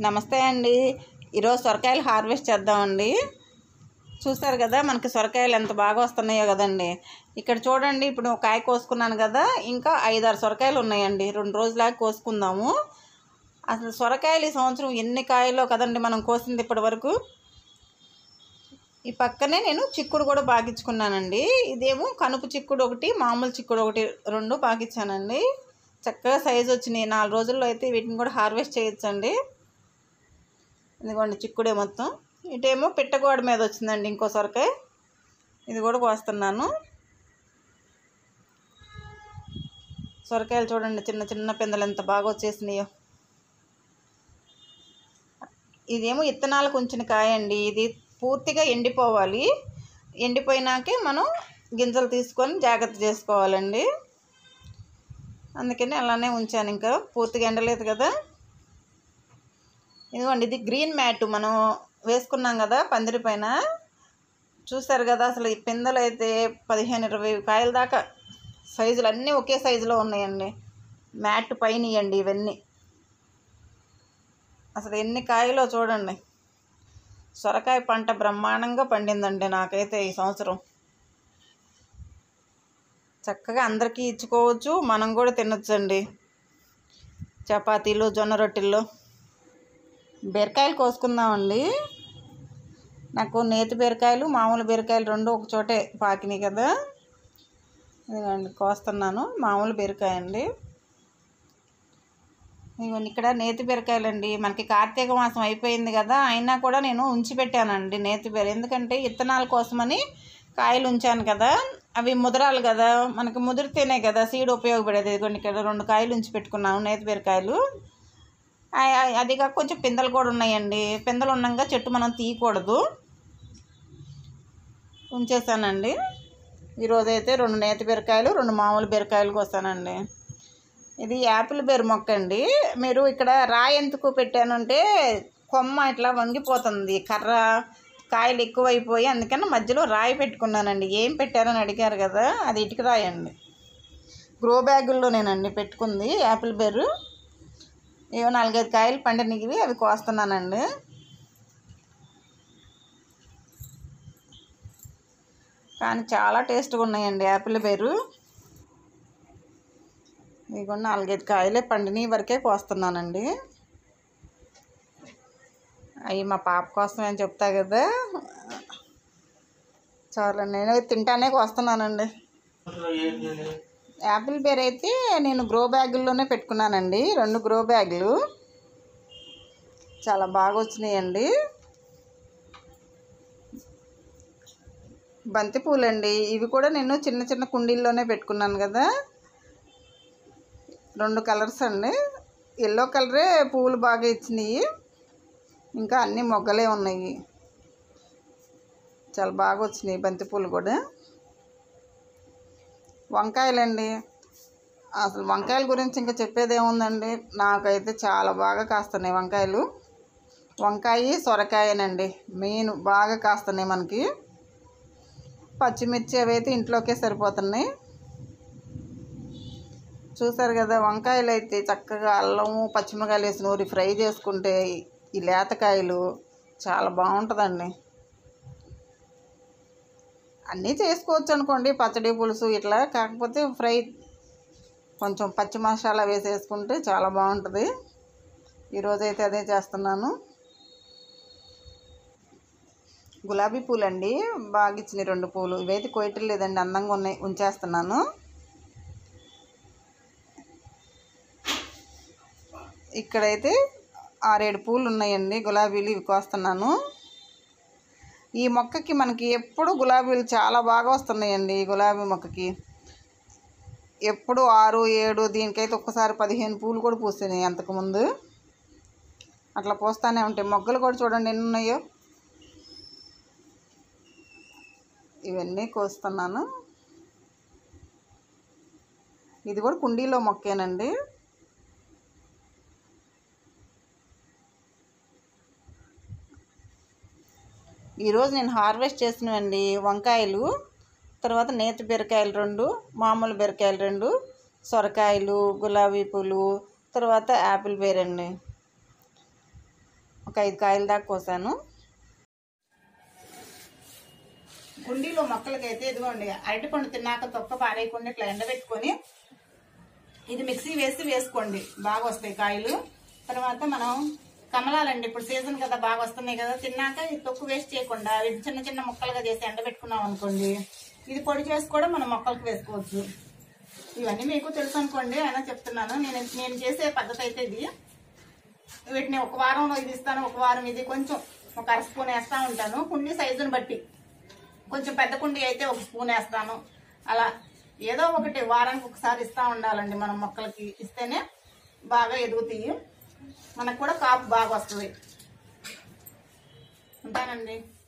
నమస్తే అండి ఈరోజు సొరకాయలు హార్వెస్ట్ చేద్దామండి చూస్తారు కదా మనకి సొరకాయలు ఎంత బాగా వస్తున్నాయో కదండి ఇక్కడ చూడండి ఇప్పుడు ఒక కాయ కోసుకున్నాను కదా ఇంకా ఐదారు సొరకాయలు ఉన్నాయండి రెండు రోజులాగా కోసుకుందాము అసలు సొరకాయలు ఈ సంవత్సరం ఎన్ని కాయలో కదండి మనం కోసింది ఇప్పటి వరకు ఈ పక్కనే నేను చిక్కుడు కూడా పాకించుకున్నానండి ఇదేమో కనుపు చిక్కుడు ఒకటి మామూలు చిక్కుడు ఒకటి రెండు పాకించానండి చక్కగా సైజు వచ్చినాయి నాలుగు రోజుల్లో అయితే వీటిని కూడా హార్వెస్ట్ చేయొచ్చండి ఇదిగోండి చిక్కుడే మొత్తం ఇటేమో పిట్టగోడ మీద వచ్చిందండి ఇంకో సొరకాయ ఇది కూడా కోస్తున్నాను సొరకాయలు చూడండి చిన్న చిన్న పిందెలు ఎంత బాగా వచ్చేసినాయో ఇదేమో ఇత్తనాలకు ఉంచిన కాయ అండి ఇది పూర్తిగా ఎండిపోవాలి ఎండిపోయినాకే మనం గింజలు తీసుకొని జాగ్రత్త చేసుకోవాలండి అందుకని అలానే ఉంచాను ఇంకా పూర్తిగా ఎండలేదు కదా ఇదిగోండి ఇది గ్రీన్ మ్యాట్ మనం వేసుకున్నాం కదా పందిరి పైన చూసారు కదా అసలు ఈ పిందెలు అయితే పదిహేను ఇరవై కాయల దాకా సైజులు అన్నీ ఒకే సైజులో ఉన్నాయండి మ్యాట్ పైన ఇవ్వండి ఇవన్నీ అసలు ఎన్ని కాయలో చూడండి సొరకాయ పంట బ్రహ్మాండంగా పండిందండి నాకైతే ఈ సంవత్సరం చక్కగా అందరికీ ఇచ్చుకోవచ్చు మనం కూడా తినొచ్చండి చపాతీలు జొన్న రొట్టెల్లో బీరకాయలు కోసుకుందామండి నాకు నేతి బీరకాయలు మామూలు బీరకాయలు రెండు ఒక చోటే పాకినాయి కదా ఇదిగోండి కోస్తున్నాను మామూలు బీరకాయ అండి ఇదిగోండి ఇక్కడ నేతి బీరకాయలు అండి మనకి కార్తీక మాసం అయిపోయింది కదా అయినా కూడా నేను ఉంచి పెట్టానండి నేతి బీర ఎందుకంటే ఇత్తనాల కోసమని కాయలు ఉంచాను కదా అవి ముదరాలు కదా మనకి ముదిరితేనే కదా సీడ్ ఉపయోగపడేది ఇదిగోండి ఇక్కడ రెండు కాయలు ఉంచి పెట్టుకున్నాను నేతి బీరకాయలు ఆ- ఆ- అది కాక కొంచెం పిందెలు కూడా ఉన్నాయండి పిందెలు ఉన్నాక చెట్టు మనం తీయకూడదు ఉంచేసానండి ఈరోజు అయితే రెండు నేతి బీరకాయలు రెండు మామూలు బీరకాయలు కోసానండి ఇది యాపిల్ బేర్ మొక్క అండి మీరు ఇక్కడ రాయి ఎందుకు పెట్టానంటే కొమ్మ ఇట్లా వంగిపోతుంది కర్ర కాయలు ఎక్కువైపోయి అందుకని మధ్యలో రాయి పెట్టుకున్నానండి ఏం పెట్టారని అడిగారు కదా అది ఇటుక రాయి అండి గ్రో బ్యాగుల్లోనేనండి పెట్టుకుంది యాపిల్ బేరు ఏవో నాలుగైదు కాయలు పండినవి అవి కోస్తున్నానండి కానీ చాలా టేస్ట్గా ఉన్నాయండి యాపిల్ బేరు ఇదిగో నాలుగైదు కాయలే పండినవి వరకే కోస్తున్నానండి అవి మా పాప కోసం అని చెప్తా కదా చాలా నేను తింటానే కోస్తున్నానండి యాపిల్ బేర్ అయితే నేను గ్రో బ్యాగుల్లోనే పెట్టుకున్నానండి రెండు గ్రో బ్యాగులు చాలా బాగా వచ్చినాయండి బంతి పూలండి ఇవి కూడా నేను చిన్న చిన్న కుండీల్లోనే పెట్టుకున్నాను కదా రెండు కలర్స్ అండి ఎల్లో కలరే పువ్వులు బాగా ఇచ్చినాయి ఇంకా అన్ని మొగ్గలే ఉన్నాయి చాలా బాగా వచ్చినాయి బంతి పూలు కూడా వంకాయలండి అసలు వంకాయల గురించి ఇంకా చెప్పేది ఏముందండి నాకైతే చాలా బాగా కాస్తున్నాయి వంకాయలు వంకాయ సొరకాయనండి మెయిన్ బాగా కాస్తున్నాయి మనకి పచ్చిమిర్చి అవి అయితే ఇంట్లోకే సరిపోతున్నాయి చూసారు కదా వంకాయలు అయితే చక్కగా అల్లము పచ్చిమిరకాయలు వేసి నూరి ఫ్రై చేసుకుంటే ఈ లేతకాయలు చాలా బాగుంటుందండి అన్నీ చేసుకోవచ్చు అనుకోండి పచ్చడి పులుసు ఇట్లా కాకపోతే ఫ్రై కొంచెం పచ్చి మసాలా వేసేసుకుంటే చాలా బాగుంటుంది ఈరోజైతే అదే చేస్తున్నాను గులాబీ పూలు అండి బాగా ఇచ్చినాయి రెండు పూలు ఇవైతే కొయ్యటం లేదండి అందంగా ఉన్నాయి ఉంచేస్తున్నాను ఇక్కడైతే ఆరేడు పూలు ఉన్నాయండి గులాబీలు ఇవి కోస్తున్నాను ఈ మొక్కకి మనకి ఎప్పుడు గులాబీలు చాలా బాగా వస్తున్నాయండి ఈ గులాబీ మొక్కకి ఎప్పుడు ఆరు ఏడు దీనికైతే ఒక్కసారి పదిహేను పూలు కూడా పూసినాయి అంతకుముందు అట్లా పోస్తానే ఉంటాయి మొగ్గలు కూడా చూడండి ఎన్ని ఉన్నాయో ఇవన్నీ కోస్తున్నాను ఇది కూడా కుండీలో మొక్కేనండి ఈరోజు నేను హార్వెస్ట్ చేసినవండి వంకాయలు తర్వాత నేతి బీరకాయలు రెండు మామూలు బీరకాయలు రెండు సొరకాయలు గులాబీ పూలు తర్వాత యాపిల్ బేర్ అండి ఒక ఐదు కాయల దాకా కోసాను కుండీలో మొక్కలకైతే ఇదిగోండి అరటిపండు తిన్నాక తొక్క పారేయకుండా ఇట్లా ఎండబెట్టుకొని ఇది మిక్సీ వేసి వేసుకోండి బాగా వస్తాయి కాయలు తర్వాత మనం కమలాలండి ఇప్పుడు సీజన్ కదా బాగా వస్తున్నాయి కదా తిన్నాక ఈ తొక్కు వేస్ట్ చేయకుండా ఇది చిన్న చిన్న ముక్కలుగా చేసి ఎండబెట్టుకున్నాం అనుకోండి ఇది పొడి చేసి కూడా మనం మొక్కలకు వేసుకోవచ్చు ఇవన్నీ మీకు తెలుసు అనుకోండి అయినా చెప్తున్నాను నేను నేను చేసే పద్ధతి అయితే ఇది వీటిని ఒక వారంలో ఇది ఇస్తాను ఒక వారం ఇది కొంచెం ఒక అర స్పూన్ వేస్తా ఉంటాను కుండీ సైజుని బట్టి కొంచెం పెద్ద కుండీ అయితే ఒక స్పూన్ వేస్తాను అలా ఏదో ఒకటి వారానికి ఒకసారి ఇస్తా ఉండాలండి మనం మొక్కలకి ఇస్తేనే బాగా ఎదుగుతాయి మనకు కూడా కాపు బాగా వస్తుంది ఉంటానండి